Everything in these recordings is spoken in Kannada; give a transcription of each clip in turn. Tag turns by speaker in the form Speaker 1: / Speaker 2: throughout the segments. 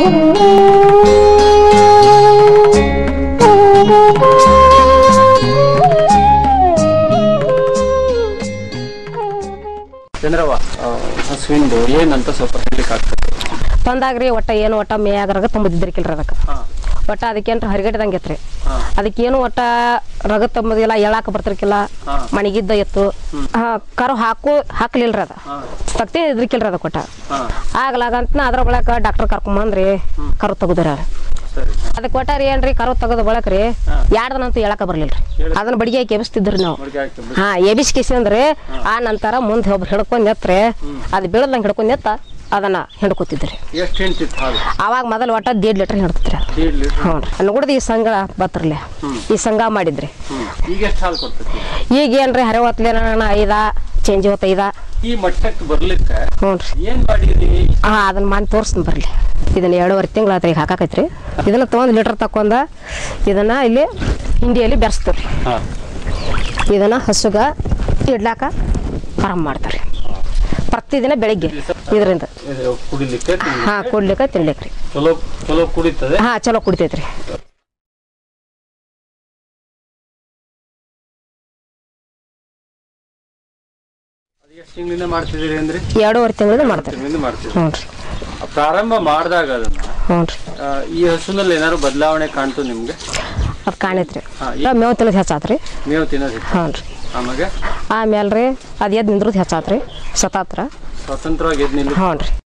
Speaker 1: ಚಂದ್ರವ್ವ ಆ, ಹಸುವಿಂದು ಏನಂತ ಸ್ವಲ್ಪ ಹೇಳಲಿಕ್ಕೆ ಆಗ್ತದೆ
Speaker 2: ತಂದಾಗ್ರಿ ಒಟ್ಟ ಏನು ಒಟ್ಟ ಮೇಯಾಗರಾಗ ತುಂಬಿದ್ದಿರ್ಕಿಲ್ರಿ ಅದಕ್ಕೆ
Speaker 1: ಹಾ
Speaker 2: ಒಟ್ಟ ಅದಕ್ಕೇನ್ರ ಹರಿಗಡ್ದಂಗೆ ಐತ್ರಿ
Speaker 1: ಹಾ.
Speaker 2: ಅದಕ್ಕೇನು ಒಟ್ಟ ರಗ ತಂಬದಿಲ್ಲ ಎಳಾಕ ಬರ್ತಿರ್ಕಿಲ್ಲ
Speaker 1: ಹಾ.
Speaker 2: ಮಣಿಗಿದ್ದ ಎತ್ತು ಹಾ ಕರು ಹಾಕು ಹಾಕ್ಲಿಲ್ರಿ ಅದ
Speaker 1: ಹಾ.
Speaker 2: ತಕ್ತಿ ಇದ್ರಿಕಿಲ್ರಿ ಅದ ಕೊಟ್ಟ
Speaker 1: ಹಾ
Speaker 2: ಆಗ್ಲಾಗಂತ ಅದ್ರ ಬಳಕ ಡಾಕ್ಟರ್ ಕರ್ಕೊಂಬಂದ್ರಿ ಕರು ತೆಗುದ್ರಿ
Speaker 1: ಸರಿ
Speaker 2: ಅದಕ್ಕೆ ಒಟ್ಟಾರಿ ಏನ್ರಿ ಕರು ತೆಗದ ಬಳಕ್ರಿ
Speaker 1: ಹಾ.
Speaker 2: ಎರಡು ದಿನ ಅಂತೂ ಹೇಳಕ ಬರ್ಲಿಲ್ರಿ
Speaker 1: ಹೇಳಕ್-
Speaker 2: ಅದನ್ನ ಬಡಿಗೆ ಹಾಕಿ ಎಬ್ಸ್ತಿದ್ರಿ ನಾವು
Speaker 1: ಮುಡ್ಗೆ ಹಾಕಿ ಬಿಸಿ-
Speaker 2: ಹಾ ಎಬಿಸ್ ಕಿಸಿ ಅಂದ್ರೆ ಆ ನಂತರ ಮುಂದೆ ಒಬ್ರು ಹಿಡ್ಕೊಂಡ್ ಎತ್ರೆ ಅದು ಬೀಳದಂಗೆ ಹಿಡ್ಕೊಂಡ್ ಎತ್ತ ಅದನ್ನ ಹಿಡ್ಕೊತಿದ್ರಿ
Speaker 1: ಎಷ್ಟು ಹಿಂಡ್ತಿತ್ತು ಹಾಲು
Speaker 2: ಅವಾಗ ಮೊದಲು ಒಟ್ಟ ದೇಡ್ ಲೀಟರ್ ಹಿಡ್ತಿದ್ರಿ ಅದು
Speaker 1: ದೇಡ್ ಲೀಟ್ರ್
Speaker 2: ಹ್ಞೂ ರೀ ನೋಡಿದ ಈ ಸಂಘ ಬತ್ರಲೆ ಈ ಸಂಘ ಮಾಡಿದ್ರಿ
Speaker 1: ಹ್ಮ್ ಈಗ ಎಷ್ಟು ಹಾಲು ಕೊಡ್ತೈತಿ
Speaker 2: ಈಗ ಏನ್ರಿ ಹರೆ ಹೊತ್ಲೇನ ಐದ ಚೇಂಜ್ ಹೊತ್ತ ಐದ
Speaker 1: ಈ ಮಟ್ಟಕ್ಕೆ ಬರ್ಲಿಕ್ಕೆ
Speaker 2: ಹ್ಞೂ ರೀ
Speaker 1: ಏನ್ ಮಾಡಿರಿ
Speaker 2: ಹಾ ಅದನ್ನ ಮಾಡಿ ತೋರಿಸ್ತೀನಿ ಬರ್ಲಿ ಇದನ್ನ ಎರಡೂವರೆ ತಿಂಗಳ ಆತ್ರಿ ಈಗ ಹಾಕಾಕೈತ್ರಿ ಇದನ್ನ ತೊಗೊಂಡು ಲೀಟರ್ ತಕೊಂಡ ಇದನ್ನ ಇಲ್ಲಿ ಹಿಂಡಿಯಲ್ಲಿ ಬೆರೆಸ್ತೀವಿ
Speaker 1: ಹಾ
Speaker 2: ಇದನ್ನ ಹಸುಗ ಇಡ್ಲಾಕ ಆರಾಮ್ ಮಾಡ್ತಾರೆ ಪ್ರತಿದಿನ ಬೆಳಿಗ್ಗೆ ಇದರಿಂದ
Speaker 1: ಇದು ಕುಡಿಲಿಕ್ಕೆ ತಿನ್ಲಿಕ್ಕೆ
Speaker 2: ಹಾ ಕೊಡ್ಲಿಕ್ಕೆ ತಿನ್ಲಿಕ್ಕೆ ರೀ
Speaker 1: ಚಲೋ ಚಲೋ ಕುಡಿತದೆ
Speaker 2: ಹಾ ಚಲೋ ಕುಡಿತೈತ್ರಿ
Speaker 1: ಅದು ಎಷ್ಟು ತಿಂಗಳಿಂದ ಮಾಡ್ತಿದ್ದೀರಿ ಅಂದ್ರೆ
Speaker 2: ಎರಡೂವರೆ ತಿಂಗಳಿಂದ ಮಾಡ್ತಾರೆ
Speaker 1: ತಿಂಗಳಿಂದ ಮಾಡ್ತಿದ್ದೀರಿ
Speaker 2: ಹ್ಞೂ ರೀ
Speaker 1: ಪ್ರಾರಂಭ ಮಾಡಿದಾಗ ಅದನ್ನ
Speaker 2: ಹ್ಞೂ ರೀ
Speaker 1: ಆ, ಈ ಹಸುನಲ್ಲಿ ಏನಾದ್ರು ಬದಲಾವಣೆ ಕಾಣ್ತು ನಿಮ್ಗೆ
Speaker 2: ಅದು ಕಾಣೈತ್ರಿ
Speaker 1: ಹಾ,
Speaker 2: ಈಗ ಮೇವು ತಿನ್ನೋದು ಹೆಚ್ಚಾತ್ರಿ
Speaker 1: ಮೇವು ತಿನ್ನೋದು
Speaker 2: ಹ್ಞೂ ರೀ
Speaker 1: ಆಮೇಲೆ
Speaker 2: ಆಮೇಲೆ ರೀ ಅದು ಎದ್ದು ನಿಂದ್ರದ್ದು ಹೆಚ್ಚಾತ್ರಿ ಸತಾತ್ರ
Speaker 1: ಸ್ವತಂತ್ರವಾಗಿ ಎದ್ ನಿಲ್ಲಿ
Speaker 2: ಹ್ಞೂ ರೀ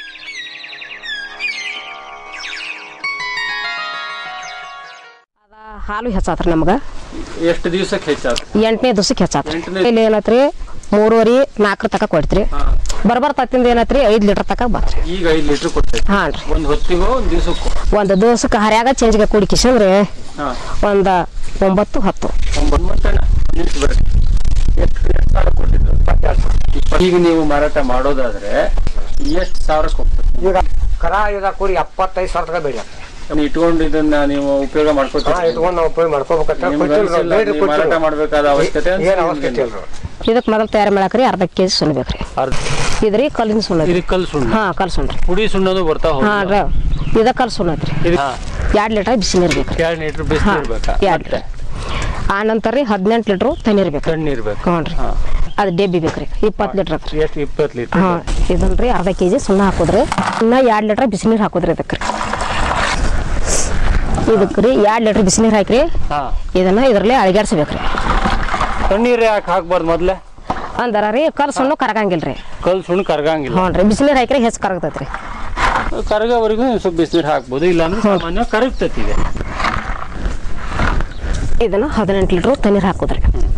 Speaker 2: ಅದ ಹಾಲು ಹೆಚ್ಚಾತ್ರಿ ನಮ್ಗೆ
Speaker 1: ಎಷ್ಟು ದಿವಸಕ್ಕೆ ಹೆಚ್ಚಾತು
Speaker 2: ಎಂಟನೇ ದಿವ್ಸಕ್ಕೆ ಹೆಚ್ಚಾತ್ರಿ
Speaker 1: ಎಂಟನೇ-
Speaker 2: ಇಲ್ಲಿ ಏನತ್ರಿ ಮೂರುವರೆ ನಾಲ್ಕರ ತಕ ಕೊಡ್ತ್ರಿ
Speaker 1: ಹಾ.
Speaker 2: ಬರ್ಬರ್ ತತ್ತಿಂದ ಏನತ್ರಿ ಐದು ಲೀಟರ್ ತಕ ಬತ್ರಿ
Speaker 1: ಈಗ ಐದು ಲೀಟರ್ ಕೊಡ್ತೈತಿ
Speaker 2: ಹಾಂ ರೀ
Speaker 1: ಒಂದು ಹೊತ್ತಿಗೋ ಒಂದು ದಿವಸಕ್ಕೂ
Speaker 2: ಒಂದು ದಿವ್ಸಕ್ಕೆ ಹರ್ಯಾಗ ಚೇಂಜ್ಗೆ ಕುಡಿ ಕಿಶಂದ್ರೆ
Speaker 1: ಹಾ
Speaker 2: ಒಂದು ಒಂಬತ್ತು ಹತ್ತು
Speaker 1: ಒಂಬತ್ತು ಮಟ್ಟನ ನಿಲ್ಸಿ ಬರ್ರಿ ಎಷ್ಟು ಎಷ್ಟು ಸಾವಿರ ಕೊಟ್ಟಿದ್ರು ಇಪ್ಪ- ಈಗ ನೀವು ಮಾರಾಟ ಮಾಡೋದಾದ್ರೆ ಎಷ್ಟು ಸಾವಿರಕ್ಕೆ ಹೋಗ್ತದೆ
Speaker 3: ಈಗ ಕರ ಇದ ಕೂಡಿ ಎಪ್ಪತ್ತೈದು ಸಾವಿರ ತನಕ ಬೇಡ
Speaker 1: ನೀವು ಇಟ್ಕೊಂಡು ಇದನ್ನ ನೀವು ಉಪಯೋಗ
Speaker 3: ಹಾ
Speaker 1: ಮಾಡ್ಕೊತೀರಿ
Speaker 3: ಇಟ್ಕೊಂಡು ನಾವು ಉಪಯೋಗ ಮಾಡ್ಕೋಬೇಕಂತ
Speaker 1: ನಿಮ್ಗೆ
Speaker 3: ಕೊಟ್ಟಿಲ್ಲ
Speaker 1: ಅನ್ಸಿಲ್ಲ,
Speaker 3: ಬೇಡ್ರಿ
Speaker 1: ನೀವು ಮಾರಾಟ
Speaker 3: ಕೊಟ್ಟಿಲ್ಲ
Speaker 1: ಮಾಡ್ಬೇಕಾದ ಅವಶ್ಯಕತೆ
Speaker 3: ಏನು
Speaker 1: ಅನ್ಸಿಲ್ಲ
Speaker 3: ಅವಶ್ಯಕತೆ
Speaker 1: ನಿಮ್ಗೆ?
Speaker 3: ಇಲ್ರಿ
Speaker 2: ಇದಕ್ಕೆ ಮೊದಲು ತಯಾರು ಮಾಡಕ್ರಿ ಅರ್ಧ ಕೆ ಜಿ ಸುಣ್ಣ ಬೇಕ್ರಿ
Speaker 1: ಅರ್ಧ
Speaker 2: ಇದ್ರಿ ಕಲ್ಲಿನ ಸುಣ್ಣ
Speaker 1: ಇದು ಕಲ್ ಸುಣ್ಣ
Speaker 2: ಹಾಂ ಕಲ್ ಸುಣ್ಣ ರೀ
Speaker 1: ಪುಡಿ ಸುಣ್ಣದು ಬರ್ತಾ
Speaker 2: ಹಾಂ ರೀ ಇದ ಕಲ್ ಸುಣ್ಣ ಐತ್ರಿ ಎರಡು ಲೀಟರ್ ಬಿಸಿ ನೀರು ಬೇಕ್ರಿ
Speaker 1: ಎರಡು ಲೀಟರ್ ಬಿಸಿ
Speaker 2: ಹಾಂ
Speaker 1: ಇರ್ಬೇಕಾ
Speaker 2: ಎರಡು ಲೀಟರ್ ಆ ನಂತರ ರೀ ಹದಿನೆಂಟು ಲೀಟ್ರು ತಣ್ಣೀರು ಬೇಕ್ರಿ
Speaker 1: ತಣ್ಣೀರ್ ಇರ್ಬೇಕು
Speaker 2: ಹ್ಞೂ ರೀ
Speaker 1: ಹಾ.
Speaker 2: ಅದು ಡೆಬ್ಬಿ ಬೇಕ್ರಿ ಇಪ್ಪತ್ತು ಲೀಟ್ರ್ ಐತ್ರಿ
Speaker 1: ಎಷ್ಟು ಇಪ್ಪತ್ತು ಲೀಟರ್
Speaker 2: ಹಾಂ ಇದನ್ನ ರೀ ಅರ್ಧ ಕೆ ಜಿ ಸುಣ್ಣ ಹಾಕೋದ್ರಿ ಇನ್ನ ಎರಡು ಲೀಟ್ರ್ ಬಿಸಿನೀರು ಹಾಕೋದ್ರಿ ಇದಕ್ಕೆ ರೀ ಇದಕ್ಕೆ ರೀ ಎರಡು ಲೀಟ್ರ್ ಬಿಸಿನೀರು ಹಾಕ್ರಿ
Speaker 1: ಹಾ
Speaker 2: ಇದನ್ನ ಇದರಲ್ಲೇ ಅಳಗ್ಯಾಡ್ಸ್ಬೇಕ್ರಿ
Speaker 1: ತಣ್ಣೀರ್ ಯಾಕೆ ಹಾಕ್ಬಾರ್ದು ಮೊದ್ಲೇ
Speaker 2: ಅಂದರ ರೀ ಕಲ್ ಸುಣ್ಣ ಕರಗಂಗಿಲ್ಲ ರೀ
Speaker 1: ಕಲ್ ಸುಣ್ಣ ಕರಗಂಗಿಲ್ಲ
Speaker 2: ಹ್ಞೂ ರೀ ಬಿಸಿನೀರು ಹಾಕ್ರಿ ಹೆಚ್ಚು ಕರಗ್ತೈತ್ರಿ
Speaker 1: ಕರಗೋವರೆಗೂ ಸ್ವಲ್ಪ ಬಿಸಿನೀರು ಹಾಕ್ಬೋದು ಇಲ್ಲಾಂದ್ರೆ ಸಾಮಾನ್ಯ ಕರಗ್ತೈತಿ ಇದೆ
Speaker 2: ಇದನ್ನ ಹದಿನೆಂಟು ಲೀಟ್ರ್ ತಣ್ಣೀರು ಹಾಕೋದ್ರಿ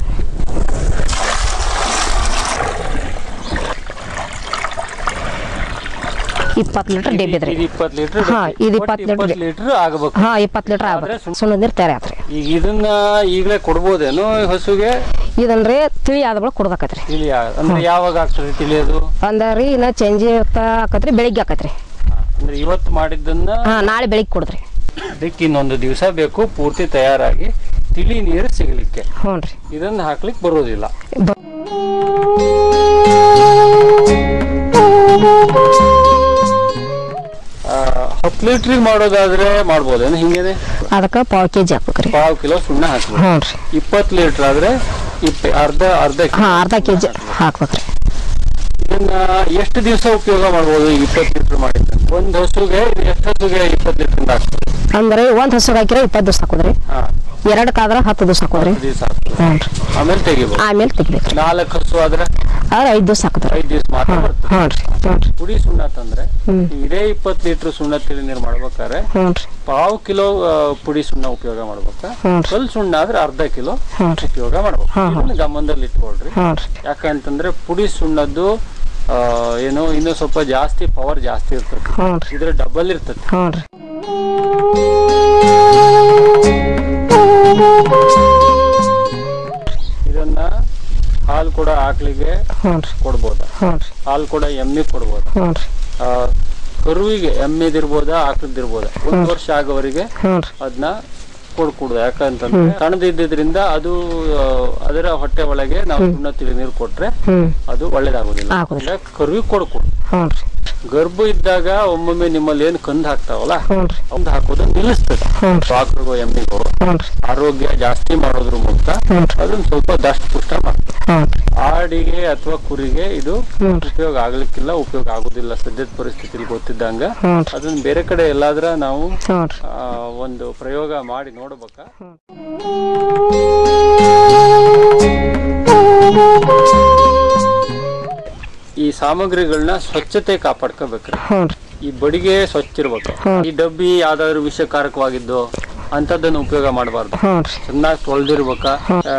Speaker 2: ಇಪ್ಪತ್ತು ಲೀಟ್ರ್ ಡೆಬ್ಬಿ ಇದ್ರಿ
Speaker 1: ಇದು ಇಪ್ಪತ್ತು ಲೀಟರ್
Speaker 2: ಹಾ, ಇದು ಇಪ್ಪತ್ತು ಲೀಟ್ರ್
Speaker 1: ಇಪ್ಪತ್ತು ಲೀಟರ್ ಆಗಬೇಕು
Speaker 2: ಹಾ ಇಪ್ಪತ್ತು ಲೀಟ್ರ್ ಆಗ್ಬೇಕು ಸುಣ್ಣದ ನೀರು ತಯಾರಿ ಆತ್ರಿ
Speaker 1: ಈಗ ಇದನ್ನ ಈಗಲೇ ಕೊಡ್ಬೋದೇನೋ ಈ ಹಸುಗೆ
Speaker 2: ಇದನ್ನ ರೀ ತಿಳಿ ಆದ ಬಳಿಕ ಕೊಡ್ಬೇಕತ್ರಿ
Speaker 1: ತಿಳಿ ಆಗ- ಅಂದ್ರೆ ಯಾವಾಗ ಆಗ್ತದೆ ತಿಳಿಯೋದು
Speaker 2: ಅಂದ್ರಿ ಇನ್ನ ಚೇಂಜ್ ಆಕತ್ರಿ ಬೆಳಿಗ್ಗೆ ಆಕತ್ರಿ
Speaker 1: ಅಂದ್ರೆ ಇವತ್ತು ಮಾಡಿದ್ದನ್ನ
Speaker 2: ಹಾ ನಾಳೆ ಬೆಳಿಗ್ಗೆ ಕೊಡ್ದ್ರಿ
Speaker 1: ಅದಕ್ಕೆ ಇನ್ನೊಂದು ದಿವಸ ಬೇಕು ಪೂರ್ತಿ ತಯಾರಾಗಿ ತಿಳಿ ನೀರು ಸಿಗಲಿಕ್ಕೆ
Speaker 2: ಹ್ಞೂ ರೀ
Speaker 1: ಇದನ್ನ ಹಾಕ್ಲಿಕ್ಕೆ ಬರೋದಿಲ್ಲ
Speaker 2: ಬ-
Speaker 1: ಆ, ಹತ್ತು ಲೀಟ್ರಿಗೆ ಮಾಡೋದಾದ್ರೆ ಮಾಡ್ಬೋದೇನು ಹಿಂಗೇನೆ
Speaker 2: ಅದಕ್ಕೆ ಪಾವು ಕೆ ಜಿ ಹಾಕ್ಬೇಕ್ರಿ
Speaker 1: ಪಾವು ಕಿಲೋ ಸುಣ್ಣ ಹಾಕ್ಬೇಕು
Speaker 2: ಹ್ಞೂ ರೀ
Speaker 1: ಇಪ್ಪತ್ತು ಲೀಟರ್ ಆದ್ರೆ ಇಪ್ಪ ಅರ್ಧ ಅರ್ಧ
Speaker 2: ಹಾ
Speaker 1: ಕಿಲೋ
Speaker 2: ಅರ್ಧ ಕೆ ಜಿ ಹಾಕ್ಬೇಕ್ರಿ
Speaker 1: ಇದನ್ನ ಎಷ್ಟು ದಿವಸ ಉಪಯೋಗ ಮಾಡ್ಬೋದು ಇಪ್ಪತ್ತು ಲೀಟರ್ ಮಾಡಿದ್ರೆ ಒಂದು ಹಸುಗೆ ಇದು ಎಷ್ಟು ಹಸುಗೆ ಇಪ್ಪತ್ತು ಲೀಟರ್ ಆಗ್ತದೆ
Speaker 2: ಅಂದ್ರೆ ಒಂದ್ ಹಸುಗ್ ಹಾಕಿರ ಇಪ್ಪತ್ತು ದಿವಸ ಹಾಕೋದ್ರಿ
Speaker 1: ಹಾ
Speaker 2: ಎರಡಕ್ಕಾದ್ರ ಹತ್ತು ದಿವಸ ಹಾಕೋದ್ರಿ
Speaker 1: ದಿವಸ
Speaker 2: ಹ್ಞೂ ರೀ
Speaker 1: ಆಮೇಲೆ ತೆಗಿಬೋದು
Speaker 2: ಆಮೇಲೆ ತೆಗಿಬೇಕ್ರಿ
Speaker 1: ನಾಲ್ಕು ಹಸು ಆದ್ರೆ
Speaker 2: ಆದ್ರೆ ಐದು ದಿವಸ ಹಾಕೋದ್ರಿ
Speaker 1: ಐದು ದಿವಸ ಮಾತ್ರ
Speaker 2: ಹ್ಞೂ
Speaker 1: ಬರ್ತದೆ
Speaker 2: ಹ್ಞೂ ರೀ ಹ್ಞೂ ರೀ
Speaker 1: ಪುಡಿ ಸುಣ್ಣ ತಂದ್ರೆ
Speaker 2: ಹ್ಮ್.
Speaker 1: ಇದೇ ಇಪ್ಪತ್ತು ಲೀಟರ್ ಸುಣ್ಣ ತಿಳಿ ನೀರು ಮಾಡ್ಬೇಕಾದ್ರೆ
Speaker 2: ಹ್ಞೂ ರೀ
Speaker 1: ಪಾವು ಕಿಲೋ ಆ, ಪುಡಿ ಸುಣ್ಣ ಉಪಯೋಗ ಮಾಡ್ಬೇಕಾ
Speaker 2: ಹ್ಞೂ ರೀ
Speaker 1: ಕಲ್ ಸುಣ್ಣ ಆದ್ರೆ ಅರ್ಧ ಕಿಲೋ
Speaker 2: ಹ್ಞೂ ರೀ
Speaker 1: ಉಪಯೋಗ ಮಾಡ್ಬೇಕು
Speaker 2: ಹಾ, ಹಾ.
Speaker 1: ಇದನ್ನ ಗಮನದಲ್ಲಿ ಇಟ್ಕೊಳ್ರಿ
Speaker 2: ಹ್ಞೂ ರೀ
Speaker 1: ಯಾಕಂತಂದ್ರೆ ಪುಡಿ ಸುಣ್ಣದ್ದು ಆ, ಏನು ಇನ್ನೂ ಸ್ವಲ್ಪ ಜಾಸ್ತಿ ಪವರ್ ಜಾಸ್ತಿ ಇರ್ತದೆ
Speaker 2: ಹ್ಞೂ ರೀ
Speaker 1: ಇದ್ರ ಡಬಲ್ ಇರ್ತದೆ
Speaker 2: ಹ್ಞೂ ರೀ
Speaker 1: ಇದನ್ನ ಹಾಲು ಕೂಡ ಆಕಳಿಗೆ
Speaker 2: ಹ್ಞೂ ರೀ
Speaker 1: ಕೊಡ್ಬೋದ
Speaker 2: ಹ್ಞೂ ರೀ
Speaker 1: ಹಾಲು ಕೂಡ ಎಮ್ಮೆ ಕೊಡ್ಬೋದ
Speaker 2: ಹ್ಞೂ ರೀ
Speaker 1: ಆ, ಕರುವಿಗೆ ಎಮ್ಮೆದಿರ್ಬೋದಾ ಆಕಳದಿರ್ಬೋದ ಒಂದು ವರ್ಷ ಆಗೋವರೆಗೆ
Speaker 2: ಹ್ಞೂ ರೀ
Speaker 1: ಅದನ್ನ ಕೊಡ್ಕೊಡುದು ಯಾಕಂತಂದ್ರೆ ಸಣ್ಣದಿದ್ದರಿಂದ ಅದು ಆ, ಅದರ ಹೊಟ್ಟೆ ಒಳಗೆ ನಾವು ಸುಣ್ಣ ತಿಳಿ ನೀರು ಕೊಟ್ರೆ
Speaker 2: ಹ್ಞೂ
Speaker 1: ಅದು ಒಳ್ಳೇದಾಗೋದಿಲ್ಲ
Speaker 2: ಆಗೋದಿಲ್ಲ.
Speaker 1: ಹಂಗಾಗಿ ಕರುವಿಗೆ ಕೊಡ್ಕೊಡು
Speaker 2: ಹ್ಞೂ ರೀ
Speaker 1: ಗರ್ಭ ಇದ್ದಾಗ ಒಮ್ಮೊಮ್ಮೆ ನಿಮ್ಮಲ್ಲಿ ಏನು ಕಂದು ಹಾಕ್ತಾವಲ್ಲ
Speaker 2: ಹ್ಞೂ ರೀ
Speaker 1: ಅವ್ದು ಹಾಕೋದು ನಿಲ್ಲಿಸ್ತದೆ
Speaker 2: ಹ್ಞೂ ರೀ
Speaker 1: ಆಕಳಿಗೋ ಎಮ್ಮಿಗೋ
Speaker 2: ಹ್ಞೂ ರೀ
Speaker 1: ಆರೋಗ್ಯ ಜಾಸ್ತಿ ಮಾಡೋದ್ರ ಮೂಲಕ
Speaker 2: ಹ್ಞೂ ರೀ
Speaker 1: ಅದನ್ನ ಸ್ವಲ್ಪ ದಷ್ಟ ಪುಷ್ಟ ಮಾಡ್ತದೆ
Speaker 2: ಹ್ಞೂ ರೀ
Speaker 1: ಆಡಿಗೆ ಅಥವಾ ಕುರಿಗೆ ಇದು
Speaker 2: ಹ್ಞೂ ರೀ
Speaker 1: ಉಪಯೋಗ ಆಗ್ಲಿಕ್ಕಿಲ್ಲ ಉಪಯೋಗ ಆಗುದಿಲ್ಲ ಸದ್ಯದ ಪರಿಸ್ಥಿತಿಲಿ ಗೊತ್ತಿದ್ದಂಗ
Speaker 2: ಹ್ಞೂ ರೀ
Speaker 1: ಅದನ್ನ ಬೇರೆ ಕಡೆ ಎಲ್ಲಾದ್ರ ನಾವು
Speaker 2: ಹ್ಞೂ ರೀ
Speaker 1: ಆ, ಒಂದು ಪ್ರಯೋಗ ಮಾಡಿ ನೋಡ್ಬೇಕ ಈ ಸಾಮಗ್ರಿಗಳನ್ನ ಸ್ವಚ್ಛತೆ ಕಾಪಾಡ್ಕೋಬೇಕ್ರಿ
Speaker 2: ಹ್ಞೂ ರೀ
Speaker 1: ಈ ಬಡಿಗೆ ಸ್ವಚ್ಛ ಇರ್ಬೇಕು ಈ ಡಬ್ಬಿ ಯಾವ್ದಾದ್ರು ವಿಷಕಾರಕವಾಗಿದ್ದು ಅಂತದನ್ನ ಉಪಯೋಗ ಮಾಡಬಾರ್ದು
Speaker 2: ಹ್ಞೂ ರೀ
Speaker 1: ಚೆನ್ನಾಗಿ ತೊಳೆದಿರ್ಬೇಕ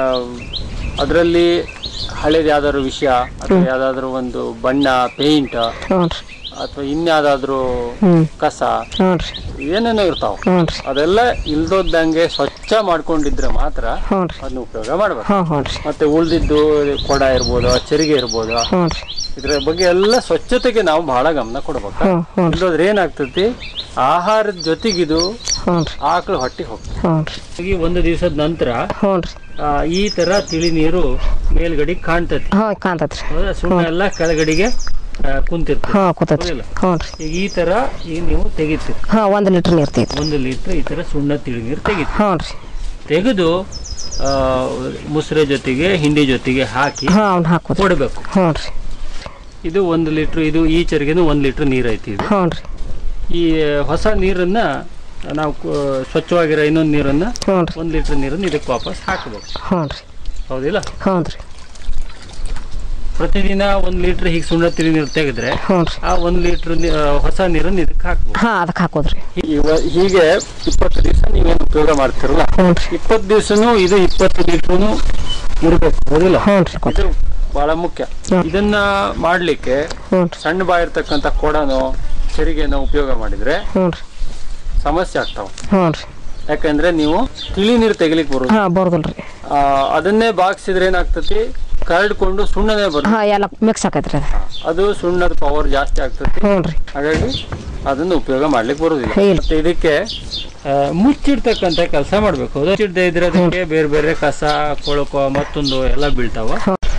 Speaker 1: ಅದರಲ್ಲಿ ಹಳೇದು ಯಾವ್ದಾದ್ರು ವಿಷಯ ಅಥವಾ ಯಾವ್ದಾದ್ರು ಒಂದು ಬಣ್ಣ ಪೇಂಟ್
Speaker 2: ಹ್ಞೂ ರೀ
Speaker 1: ಅಥವಾ ಇನ್ಯಾವ್ದಾದ್ರು
Speaker 2: ಹ್ಞೂ
Speaker 1: ಕಸ
Speaker 2: ಹ್ಞೂ ರೀ
Speaker 1: ಏನೇನೋ ಇರ್ತಾವ
Speaker 2: ಹ್ಞೂ ರೀ
Speaker 1: ಅದೆಲ್ಲ ಇಲ್ದೋದ್ದಂಗೆ ಸ್ವಚ್ಛ ಮಾಡ್ಕೊಂಡಿದ್ರೆ ಮಾತ್ರ
Speaker 2: ಹ್ಞೂ ರೀ
Speaker 1: ಅದನ್ನ ಉಪಯೋಗ ಮಾಡ್ಬೇಕು
Speaker 2: ಹ್ಞೂ ಹ್ಞೂ ರೀ
Speaker 1: ಮತ್ತೆ ಉಳ್ದಿದ್ದು ಕೊಡ ಇರ್ಬೋದು ಚೆರಿಗೆ ಇರ್ಬೋದು
Speaker 2: ಹ್ಞೂ ರೀ
Speaker 1: ಇದ್ರ ಬಗ್ಗೆ ಎಲ್ಲ ಸ್ವಚ್ಛತೆಗೆ ನಾವು ಬಹಳ ಗಮನ ಕೊಡ್ಬೇಕು
Speaker 2: ಹ್ಞೂ ಹ್ಞೂ ರೀ
Speaker 1: ಇಲ್ಲೋದ್ರೆ ಏನಾಗ್ತತಿ ಆಹಾರದ ಜೊತೆಗಿದು
Speaker 2: ಹ್ಞೂ ರೀ
Speaker 1: ಆಕಳು ಹೊಟ್ಟಿಗೆ ಹೋಗ್ತದೆ
Speaker 2: ಹ್ಞೂ ರೀ
Speaker 1: ಈ ಒಂದು ದಿವಸದ ನಂತರ
Speaker 2: ಹ್ಞೂ ರೀ
Speaker 1: ಆ, ಈ ತರ ತಿಳಿ ನೀರು ಮೇಲ್ಗಡೆ ಕಾಣ್ತತಿ
Speaker 2: ಹ್ಞೂ ಕಾಣ್ತೈತೆ ರೀ
Speaker 1: ಹೌದಾ ಸುಮ್ಮನೆ ಎಲ್ಲ ಕೆಳಗಡೆಗೆ ಆ, ಕುಂತಿರ್ತದೆ
Speaker 2: ಹ್ಞೂ ಕೂತೈತೆ ರೀ
Speaker 1: ಹೌದಿಲ್ಲ?
Speaker 2: ಹ್ಞೂ ರೀ
Speaker 1: ಈಗ ಈ ತರ ಈಗ ನೀವು ತೆಗಿತೀರಿ
Speaker 2: ಹಾಂ ಒಂದು ಲೀಟ್ರ್ ನೀರು ತೆಗಿತು
Speaker 1: ಒಂದು ಲೀಟರ್ ಈ ತರ ಸುಣ್ಣ ತಿಳಿ ನೀರು ತೆಗಿತೀರಿ
Speaker 2: ಹ್ಞೂ ರೀ
Speaker 1: ತೆಗೆದು ಆ, ಮುಸ್ರೆ ಜೊತೆಗೆ ಹಿಂಡಿ ಜೊತೆಗೆ ಹಾಕಿ
Speaker 2: ಹಾಂ ಅವ್ನು ಹಾಕೋದು
Speaker 1: ಕೊಡಬೇಕು
Speaker 2: ಹ್ಞೂ ರೀ
Speaker 1: ಇದು ಒಂದು ಲೀಟ್ರ್ ಇದು ಈ ಚರಿಗೆನು ಒಂದು ಲೀಟ್ರ್ ನೀರು ಐತಿ ಇದು
Speaker 2: ಹ್ಞೂ ರೀ
Speaker 1: ಈ ಹೊಸ ನೀರನ್ನ ನಾವು ಕು- ಸ್ವಚ್ಛವಾಗಿರೋ ಇನ್ನೊಂದು ನೀರನ್ನ
Speaker 2: ಹ್ಞೂ ರೀ
Speaker 1: ಒಂದು ಲೀಟ್ರ್ ನೀರನ್ನು ಇದಕ್ಕೆ ವಾಪಸ್ ಹಾಕಬೇಕು
Speaker 2: ಹ್ಞೂ ರೀ
Speaker 1: ಹೌದಿಲ್ಲ
Speaker 2: ಹ್ಞೂ ರೀ
Speaker 1: ಪ್ರತಿದಿನ ಒಂದು ಲೀಟ್ರ್ ಹೀಗೆ ಸುಣ್ಣ ತಿಳಿ ನೀರು ತೆಗೆದ್ರೆ
Speaker 2: ಹ್ಞೂ ರೀ
Speaker 1: ಆ ಒಂದು ಲೀಟ್ರ್ ಹೊಸ ನೀರನ್ನು ಇದಕ್ಕೆ ಹಾಕ್ಬೇಕು
Speaker 2: ಹಾಂ ಅದಕ್ಕೆ ಹಾಕೋದು ರೀ
Speaker 1: ಇವ- ಹೀಗೆ ಇಪ್ಪತ್ತು ದಿವಸ ನೀವೇನು ಉಪಯೋಗ ಮಾಡ್ತಿರಲ್ಲ
Speaker 2: ಹ್ಞೂ ರೀ
Speaker 1: ಇಪ್ಪತ್ತು ದಿವಸನು ಇದು ಇಪ್ಪತ್ತು ಲೀಟ್ರೂ ಇರಬೇಕು ಹೌದಿಲ್ಲ
Speaker 2: ಹ್ಞೂ ರೀ ಕೊಟ್ಟು
Speaker 1: ಇದು ಬಹಳ ಮುಖ್ಯ
Speaker 2: ಹ್ಮ್.
Speaker 1: ಇದನ್ನ ಮಾಡ್ಲಿಕ್ಕೆ
Speaker 2: ಹ್ಞೂ ರೀ
Speaker 1: ಸಣ್ಣ ಬಾಯಿರ್ತಕ್ಕಂಥ ಕೊಡನೋ ಚೆರಿಗೆನೋ ಉಪಯೋಗ ಮಾಡಿದ್ರೆ
Speaker 2: ಹ್ಞೂ ರೀ
Speaker 1: ಸಮಸ್ಯೆ ಆಗ್ತಾವ
Speaker 2: ಹ್ಞೂ ರೀ
Speaker 1: ಯಾಕಂದ್ರೆ ನೀವು ತಿಳಿ ನೀರು ತೆಗಿಲಿಕ್ಕೆ ಬರೋದು
Speaker 2: ಹಾಂ ಬರೋದಿಲ್ಲ ರೀ
Speaker 1: ಆ, ಅದನ್ನೇ ಬಾಗಿಸಿದ್ರೆ ಏನಾಗ್ತತಿ ಕರಡ್ಕೊಂಡು ಸುಣ್ಣನೇ ಬರುತ್ತೆ
Speaker 2: ಹಾಂ ಎಲ್ಲ ಮಿಕ್ಸ್ ಆಕೈತೆ ರೀ ಅದು
Speaker 1: ಅದು ಸುಣ್ಣದ ಪವರ್ ಜಾಸ್ತಿ ಆಗ್ತತಿ
Speaker 2: ಹ್ಞೂ ರೀ
Speaker 1: ಹಾಗಾಗಿ ಅದನ್ನು ಉಪಯೋಗ ಮಾಡ್ಲಿಕ್ಕೆ ಬರುದಿಲ್ಲ
Speaker 2: ಇಲ್ಲ.
Speaker 1: ಮತ್ತೆ ಇದಕ್ಕೆ ಆ, ಮುಚ್ಚಿಡ್ತಕ್ಕಂಥ ಕೆಲಸ ಮಾಡ್ಬೇಕು ಹೌದಾ? ಮುಚ್ಚಿಡ್ದೆ ಇದ್ರೆ ಅದಕ್ಕೆ ಬೇರೆ ಬೇರೆ ಕಸ ಕೊಳಕೋ ಮತ್ತೊಂದು ಎಲ್ಲ ಬೀಳ್ತಾವ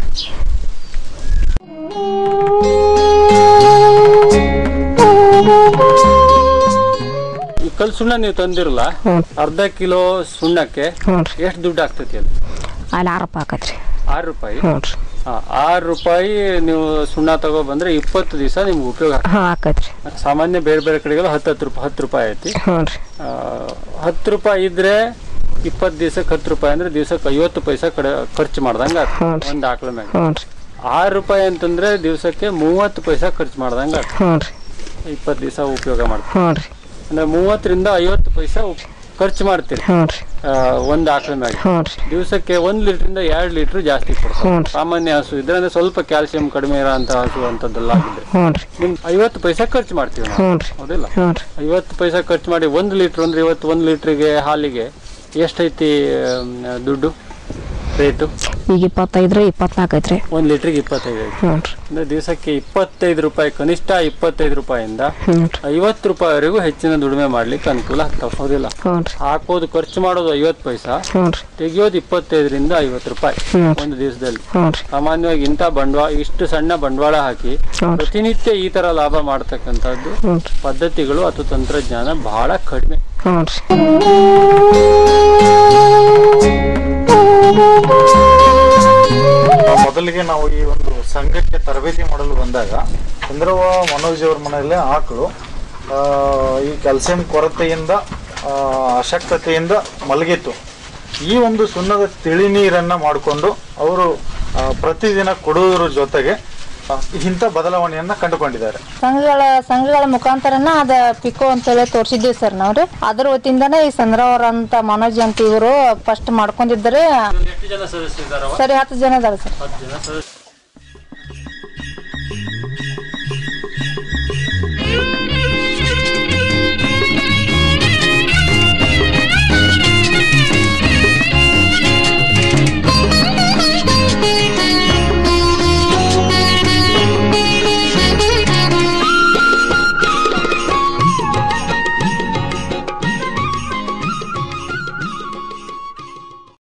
Speaker 1: ಈ ಕಲ್ ಸುಣ್ಣ ನೀವು ತಂದಿರಲ್ಲ
Speaker 2: ಹ್ಞೂ
Speaker 1: ಅರ್ಧ ಕಿಲೋ ಸುಣ್ಣಕ್ಕೆ
Speaker 2: ಹ್ಞೂ ರೀ
Speaker 1: ಎಷ್ಟು ದುಡ್ಡು ಆಗ್ತೈತಿ ಅದು
Speaker 2: ಅಲ್ಲಿ ಆರು ರೂಪಾಯಿ ಆಕೈತೆ ರೀ
Speaker 1: ಆರು ರೂಪಾಯಿ
Speaker 2: ಹ್ಞೂ ರೀ
Speaker 1: ಹಾ, ಆರು ರೂಪಾಯಿ ನೀವು ಸುಣ್ಣ ತಗೋ ಬಂದ್ರೆ ಇಪ್ಪತ್ತು ದಿವಸ ನಿಮ್ಗೆ ಉಪಯೋಗ ಆಗ್ತದೆ.
Speaker 2: ಹಾಂ ಆಕೈತೆ ರೀ
Speaker 1: ಸಾಮಾನ್ಯ ಬೇರೆ ಬೇರೆ ಕಡೆಗೆಲ್ಲ ಹತ್ತು ಹತ್ತು ರೂಪಾಯಿ ಹತ್ತು ರೂಪಾಯಿ ಐತಿ
Speaker 2: ಹ್ಞೂ ರೀ
Speaker 1: ಆ, ಹತ್ತು ರೂಪಾಯಿ ಇದ್ರೆ ಇಪ್ಪತ್ತು ದಿವಸಕ್ಕೆ ಹತ್ತು ರೂಪಾಯಿ ಅಂದ್ರೆ ದಿವಸಕ್ಕೆ ಐವತ್ತು ಪೈಸೆ ಕಡೆ ಖರ್ಚು ಮಾಡ್ದಂಗೆ
Speaker 2: ಹ್ಞೂ
Speaker 1: ಆಗ್ತದೆ
Speaker 2: ರೀ.
Speaker 1: ಒಂದು ಆಕಳ ಮ್ಯಾಗ
Speaker 2: ಹ್ಞೂ ರೀ
Speaker 1: ಆರು ರೂಪಾಯಿ ಅಂತಂದ್ರೆ ದಿವಸಕ್ಕೆ ಮೂವತ್ತು ಪೈಸೆ ಖರ್ಚು ಮಾಡ್ದಂಗೆ ಆಗ್ತದೆ
Speaker 2: ಹ್ಞೂ ರೀ
Speaker 1: ಇಪ್ಪತ್ತು ದಿವಸ ಉಪಯೋಗ ಮಾಡ್ತೀವಿ
Speaker 2: ಹ್ಞೂ ರೀ
Speaker 1: ಅಂದ್ರೆ ಮೂವತ್ತರಿಂದ ಐವತ್ತು ಪೈಸೆ ಉಪ್- ಖರ್ಚು ಮಾಡ್ತೀರಿ
Speaker 2: ಹ್ಞೂ ರೀ
Speaker 1: ಆ, ಒಂದು ಆಕಳ ಮ್ಯಾಗ
Speaker 2: ಹ್ಞೂ ರೀ
Speaker 1: ದಿವಸಕ್ಕೆ ಒಂದು ಲೀಟ್ರಿಂದ ಎರಡು ಲೀಟ್ರ್ ಜಾಸ್ತಿ ಕೊಡ್ತಾರೆ
Speaker 2: ಹ್ಞೂ ರೀ
Speaker 1: ಸಾಮಾನ್ಯ ಹಸು ಇದ್ರೆ ಅಂದ್ರೆ ಸ್ವಲ್ಪ ಕ್ಯಾಲ್ಸಿಯಂ ಕಡಿಮೆ ಇರೋ ಅಂತ ಹಸು ಅಂತದ್ದೆಲ್ಲ ಆಗಿದ್ರೆ
Speaker 2: ಹ್ಞೂ ರೀ
Speaker 1: ನಿಮ್ ಐವತ್ತು ಪೈಸೆ ಖರ್ಚು ಮಾಡ್ತೀವಿ ನಾವು
Speaker 2: ಹ್ಞೂ ರೀ
Speaker 1: ಹೌದಿಲ್ಲ
Speaker 2: ಹ್ಞೂ ರೀ
Speaker 1: ಐವತ್ತು ಪೈಸೆ ಖರ್ಚು ಮಾಡಿ ಒಂದು ಲೀಟ್ರ್ ಅಂದ್ರೆ ಇವತ್ತು ಒಂದು ಲೀಟ್ರಿಗೆ ಹಾಲಿಗೆ ಎಷ್ಟೈತಿ ಆಮ್, ದುಡ್ಡು ರೇಟು
Speaker 2: ಈಗ ಇಪ್ಪತ್ತೈದು ರೀ ಇಪ್ಪತ್ನಾಲ್ಕು ಐತೆ ರೀ
Speaker 1: ಒಂದು ಲೀಟ್ರಿಗೆ ಇಪ್ಪತ್ತೈದು ಐತಿ
Speaker 2: ಹ್ಞೂ ರೀ
Speaker 1: ಅಂದ್ರೆ ದಿವಸಕ್ಕೆ ಇಪ್ಪತ್ತೈದು ರೂಪಾಯಿ ಕನಿಷ್ಠ ಇಪ್ಪತ್ತೈದು ರೂಪಾಯಿಂದ
Speaker 2: ಹ್ಞೂ ರೀ
Speaker 1: ಐವತ್ತು ರೂಪಾಯಿವರೆಗೂ ಹೆಚ್ಚಿನ ದುಡಿಮೆ ಮಾಡ್ಲಿಕ್ಕೆ ಅನುಕೂಲ ಆಗ್ತಾವ ಹೌದಿಲ್ಲ
Speaker 2: ಹ್ಞೂ ರೀ
Speaker 1: ಹಾಕೋದು ಖರ್ಚು ಮಾಡೋದು ಐವತ್ತು ಪೈಸಾ
Speaker 2: ಹ್ಞೂ ರೀ
Speaker 1: ತೆಗಿಯೋದು ಇಪ್ಪತ್ತೈದರಿಂದ ಐವತ್ತು ರೂಪಾಯಿ
Speaker 2: ಹ್ಞೂ ರೀ
Speaker 1: ಒಂದು ದಿವಸದಲ್ಲಿ
Speaker 2: ಹ್ಞೂ ರೀ
Speaker 1: ಸಾಮಾನ್ಯವಾಗಿ ಇಂಥ ಬಂಡವಾಳ ಇಷ್ಟು ಸಣ್ಣ ಬಂಡವಾಳ ಹಾಕಿ
Speaker 2: ಹ್ಞೂ ರೀ
Speaker 1: ಪ್ರತಿನಿತ್ಯ ಈ ತರ ಲಾಭ ಮಾಡ್ತಕ್ಕಂಥದ್ದು
Speaker 2: ಹ್ಞೂ ರೀ
Speaker 1: ಪದ್ಧತಿಗಳು ಅಥವಾ ತಂತ್ರಜ್ಞಾನ ಬಹಳ ಕಡಿಮೆ
Speaker 2: ಹ್ಞೂ ರೀ
Speaker 4: ಮೊದಲಿಗೆ ನಾವು ಈ ಒಂದು ಸಂಘಕ್ಕೆ ತರಬೇತಿ ಮಾಡಲು ಬಂದಾಗ ಚಂದ್ರವ ಮನೋಜ್ ಅವ್ರ ಮನೆಯಲ್ಲೇ ಆಕಳು ಆ, ಈ ಕ್ಯಾಲ್ಸಿಯಂ ಕೊರತೆಯಿಂದ ಆ, ಅಶಕ್ತತೆಯಿಂದ ಮಲಗಿತ್ತು ಈ ಒಂದು ಸುಣ್ಣದ ತಿಳಿ ನೀರನ್ನ ಮಾಡಿಕೊಂಡು ಅವರು ಆ, ಪ್ರತಿದಿನ ಕೊಡುವುದರ ಜೊತೆಗೆ ಆ, ಇಂಥ ಬದಲಾವಣೆಯನ್ನ ಕಂಡುಕೊಂಡಿದ್ದಾರೆ
Speaker 5: ಸಂಘಗಳ ಸಂಘಗಳ ಮುಖಾಂತರನ ಅದ ಪಿಕೋ ಅಂತೇಳಿ ತೋರಿಸಿದ್ದೀವಿ ಸರ್ ನಾವ್ರಿ ಅದ್ರ ವತಿಯಿಂದನೇ ಈ ಚಂದ್ರವರ ಅಂತ ಮನೋಜ್ ಅಂತ ಇವರು ಫಸ್ಟ್ ಮಾಡ್ಕೊಂಡಿದ್ದಾರೆ
Speaker 1: ಎಷ್ಟು ಜನ ಸದಸ್ಯರಿದ್ದಾರವ
Speaker 5: ಸರಿ ಹತ್ತು ಜನ ಅದಾರ ಸರ್
Speaker 1: ಹತ್ತು ಜನ ಸದಸ್ಯ